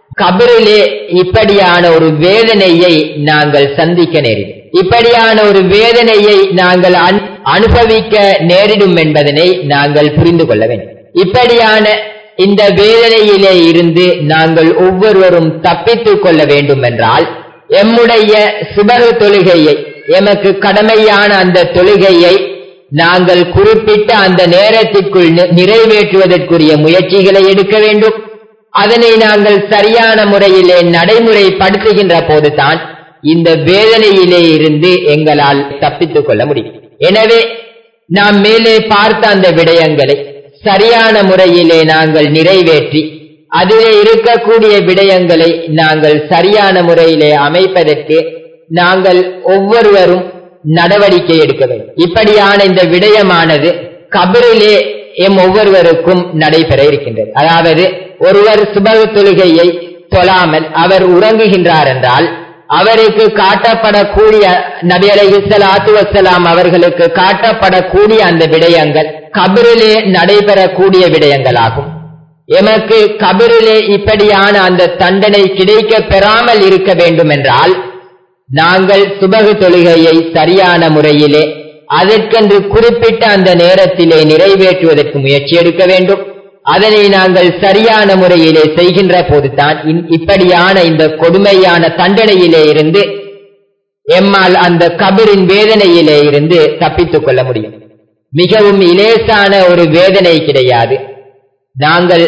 கபரிலே இப்படியான ஒரு வேதனையை நாங்கள் சந்திக்க நேரிடும் இப்படியான ஒரு வேதனையை நாங்கள் அனுபவிக்க நேரிடும் என்பதனை நாங்கள் புரிந்து கொள்ள வேண்டும் இப்படியான இந்த வேதனையிலே இருந்து நாங்கள் ஒவ்வொருவரும் தப்பித்துக் கொள்ள வேண்டும் என்றால் எம்முடைய சுபக தொழுகையை எமக்கு கடமையான அந்த தொழுகையை நாங்கள் குறிப்பிட்ட அந்த நேரத்திற்குள் நிறைவேற்றுவதற்குரிய முயற்சிகளை எடுக்க வேண்டும் அதனை நாங்கள் சரியான முறையிலே நடைமுறைப்படுத்துகின்ற போதுதான் இந்த வேதனையிலே இருந்து எங்களால் தப்பித்துக் கொள்ள முடியும் எனவே நாம் மேலே பார்த்த அந்த விடயங்களை சரியான முறையிலே நாங்கள் நிறைவேற்றி அதிலே இருக்கக்கூடிய விடயங்களை நாங்கள் சரியான முறையிலே அமைப்பதற்கு நாங்கள் ஒவ்வொருவரும் நடவடிக்கை எடுக்க வேண்டும் இப்படியான இந்த விடயமானது கபரிலே எம் ஒவ்வொருவருக்கும் நடைபெற இருக்கின்றது அதாவது ஒருவர் சுபக தொழுகையை தொழாமல் அவர் உறங்குகின்றார் என்றால் அவருக்கு காட்டப்படக்கூடிய நபி அலைஹி ஸலாத்து வஸ்ஸலாம் அவர்களுக்கு காட்டப்படக்கூடிய அந்த விடயங்கள் கபரிலே நடைபெறக்கூடிய விடயங்களாகும் எமக்கு கபரிலே இப்படியான அந்த தண்டனை கிடைக்க பெறாமல் இருக்க வேண்டும் என்றால் நாங்கள் சுபகு தொழுகையை சரியான முறையிலே அதற்கென்று குறிப்பிட்ட அந்த நேரத்திலே நிறைவேற்றுவதற்கு முயற்சி எடுக்க வேண்டும் அதனை நாங்கள் சரியான முறையிலே செய்கின்ற போதுதான் இப்படியான இந்த கொடுமையான தண்டனையிலே இருந்து எம்மால் அந்த கபரின் வேதனையிலே இருந்து தப்பித்துக் கொள்ள முடியும் மிகவும் இலேசான ஒரு வேதனை கிடையாது நாங்கள்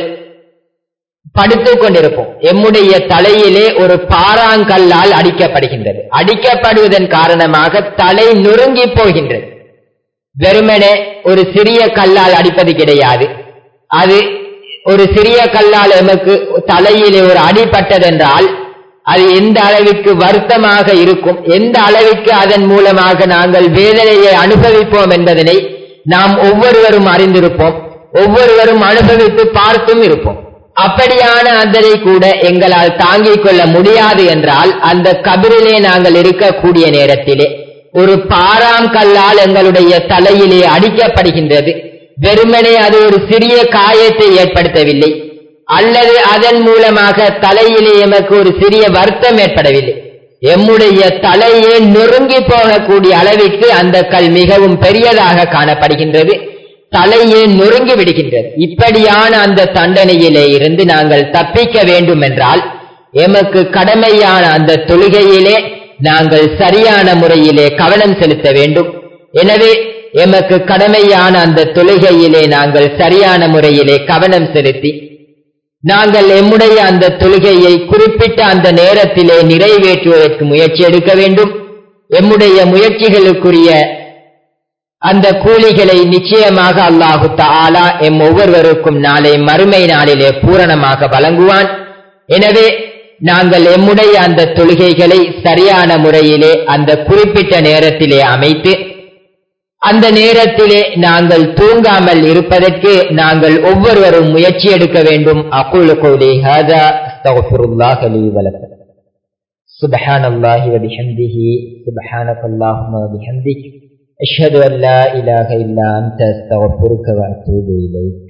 படுத்துக் கொண்டிருப்போம் எம்முடைய தலையிலே ஒரு பாறாங்கல்லால் அடிக்கப்படுகின்றது அடிக்கப்படுவதன் காரணமாக தலை நொறுங்கி போகின்றது வெறுமனே ஒரு சிறிய கல்லால் அடிப்பது கிடையாது அது ஒரு சிறிய கல்லால் எமக்கு தலையிலே ஒரு அடிபட்டதென்றால் அது எந்த அளவிற்கு வருத்தமாக இருக்கும் எந்த அளவிற்கு அதன் மூலமாக நாங்கள் வேதனையை அனுபவிப்போம் என்பதனை நாம் ஒவ்வொருவரும் அறிந்திருப்போம் ஒவ்வொருவரும் அனுபவித்து பார்த்தும் இருப்போம் அப்படியான அதனை கூட எங்களால் தாங்கிக் கொள்ள முடியாது என்றால் அந்த கபிரிலே நாங்கள் இருக்கக்கூடிய நேரத்திலே ஒரு பாராம் கல்லால் எங்களுடைய தலையிலே அடிக்கப்படுகின்றது வெறுமனே அது ஒரு சிறிய காயத்தை ஏற்படுத்தவில்லை அல்லது அதன் மூலமாக தலையிலே எமக்கு ஒரு சிறிய வருத்தம் ஏற்படவில்லை எம்முடைய தலையே நொறுங்கி போகக்கூடிய அளவிற்கு அந்த கல் மிகவும் பெரியதாக காணப்படுகின்றது தலையே நொறுங்கி விடுகின்றது இப்படியான அந்த தண்டனையிலே இருந்து நாங்கள் தப்பிக்க வேண்டும் என்றால் எமக்கு கடமையான அந்த தொழுகையிலே நாங்கள் சரியான முறையிலே கவனம் செலுத்த வேண்டும் எனவே எமக்கு கடமையான அந்த தொழுகையிலே நாங்கள் சரியான முறையிலே கவனம் செலுத்தி நாங்கள் எம்முடைய அந்த தொழுகையை குறிப்பிட்ட அந்த நேரத்திலே நிறைவேற்றுவதற்கு முயற்சி எடுக்க வேண்டும் எம்முடைய முயற்சிகளுக்குரிய அந்த கூலிகளை நிச்சயமாக அல்லாஹு தாலா எம் ஒவ்வொருவருக்கும் நாளை மறுமை நாளிலே பூரணமாக வழங்குவான் எனவே நாங்கள் எம்முடைய அந்த தொழுகைகளை சரியான முறையிலே அந்த குறிப்பிட்ட நேரத்திலே அமைத்து அந்த நேரத்திலே நாங்கள் தூங்காமல் இருப்பதற்கு நாங்கள் ஒவ்வொருவரும் முயற்சி எடுக்க வேண்டும் அகுல் கோலி ஹாதா அஸ்தக்ஃபிருல்லாஹ் லீ வலக்கும் سبحان الله وبحمده سبحانك اللهم وبحمدك أشهد أن لا إله إلا أنت أستغفرك وأتوب إليك